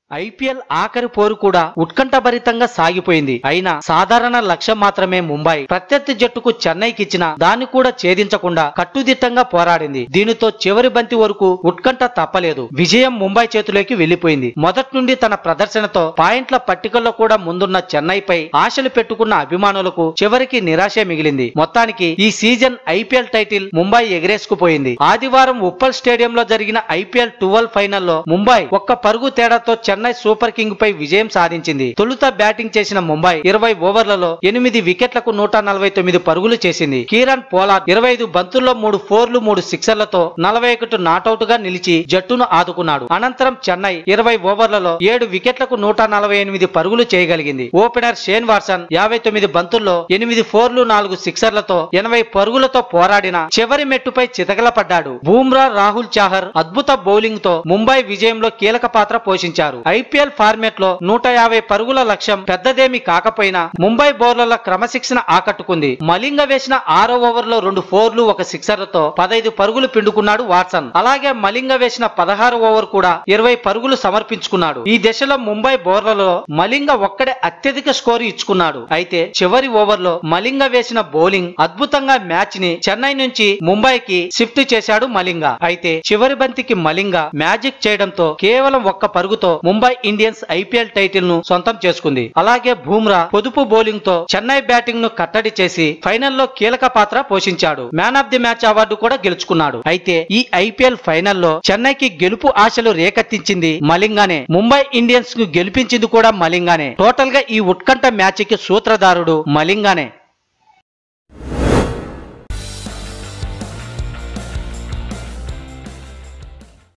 IPL ఆఖరి పోరు కూడా ఉత్కంఠభరితంగా సాగిపోయింది అయినా సాధారణ లక్ష్యం మాత్రమే ముంబై ప్రత్యర్థి జట్టుకు చెన్నైకిచ్చిన దాన్ని కూడా ఛేదించకుండా కట్టుదిట్టంగా పోరాడింది దీనితో చివరి బంతి వరకు ఉత్కంఠ తప్పలేదు విజయం ముంబై చేతిలోకి వెళ్లిపోయింది మొదటి నుండి తన ప్రదర్శనతో పాయింట్ల పట్టికల్లో కూడా ముందున్న చెన్నైపై ఆశలు పెట్టుకున్న అభిమానులకు చివరికి నిరాశే మిగిలింది మొత్తానికి ఈ సీజన్ ఐపీఎల్ టైటిల్ ముంబై ఎగరేసుకుపోయింది ఆదివారం ఉప్పల్ స్టేడియంలో జరిగిన ఐపీఎల్ ట్వెల్వ్ ఫైనల్లో ముంబై ఒక్క పరుగు తేడాతో చెన్నై సూపర్ కింగ్ పై విజయం సాధించింది తొలుత బ్యాటింగ్ చేసిన ముంబై ఇరవై ఓవర్లలో ఎనిమిది వికెట్లకు నూట నలభై తొమ్మిది పరుగులు చేసింది కిరణ్ పోలార్డ్ ఇరవై ఐదు బంతుల్లో మూడు ఫోర్లు మూడు సిక్సర్లతో నలభై ఒకటి నాటౌట్ గా నిలిచి జట్టును ఆదుకున్నాడు అనంతరం చెన్నై ఇరవై ఓవర్లలో ఏడు వికెట్లకు నూట నలభై ఎనిమిది పరుగులు చేయగలిగింది ఓపెనర్ షేన్ వాట్సన్ యాభై తొమ్మిది బంతుల్లో ఎనిమిది ఫోర్లు నాలుగు సిక్సర్లతో ఎనభై పరుగులతో పోరాడిన చివరి మెట్టుపై చితకలపడ్డాడు బూమ్రా రాహుల్ చాహర్ అద్భుత బౌలింగ్ తో ముంబై విజయంలో కీలక పాత్ర పోషించారు ఐపీఎల్ ఫార్మేట్ లో నూట యాభై పరుగుల లక్ష్యం పెద్దదేమీ కాకపోయినా ముంబై బౌలర్ల క్రమశిక్షణ ఆకట్టుకుంది మలింగ వేసిన ఆరో ఓవర్ లో రెండు ఫోర్లు ఒక సిక్సర్లతో పదైదు పరుగులు పిండుకున్నాడు వాట్సన్ అలాగే మలింగ వేసిన పదహారు ఓవర్ కూడా ఇరవై పరుగులు సమర్పించుకున్నాడు ఈ దశలో ముంబై బౌలర్లలో మలింగ ఒక్కడే అత్యధిక స్కోరు ఇచ్చుకున్నాడు అయితే చివరి ఓవర్ లో మలింగ వేసిన బౌలింగ్ అద్భుతంగా మ్యాచ్ ని చెన్నై నుంచి ముంబైకి షిఫ్ట్ చేశాడు మలింగ అయితే చివరి బంతికి మలింగ మ్యాజిక్ చేయడంతో కేవలం ఒక్క పరుగుతో ముంబై ఇండియన్స్ ఐపీఎల్ టైటిల్ ను సొంతం చేసుకుంది అలాగే బూమ్రా పొదుపు బౌలింగ్ తో చెన్నై బ్యాటింగ్ ను కట్టడి చేసి ఫైనల్లో కీలక పాత్ర పోషించాడు man of the match award కూడా గెలుచుకున్నాడు అయితే ఈ ఐపీఎల్ ఫైనల్లో చెన్నైకి గెలుపు ఆశలు రేకెత్తించింది మలింగానే ముంబై ఇండియన్స్ కు గెలిపించింది కూడా మలింగానే టోటల్ గా ఈ ఉత్కంఠ మ్యాచ్ కి సూత్రధారుడు మలింగానే